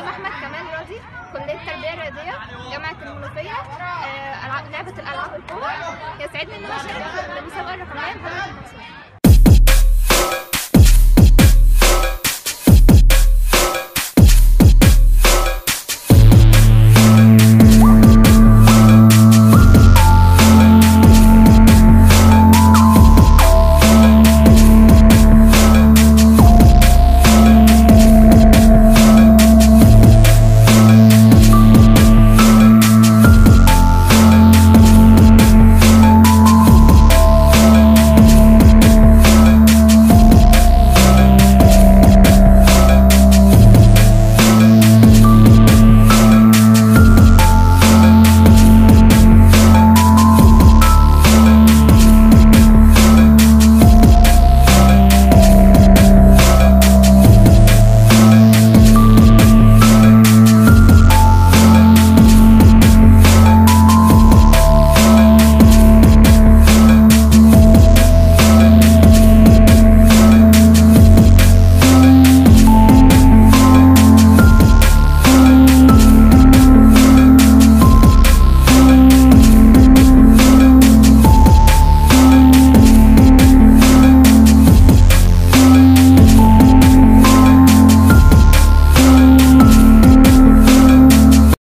اسمي احمد كمال راضي كليه التربيه الرياضيه جامعه المنوفيه آه، ألعاب- لعبه الالعاب القوى يسعدني ان انا اشارك في المسابقه الرقميه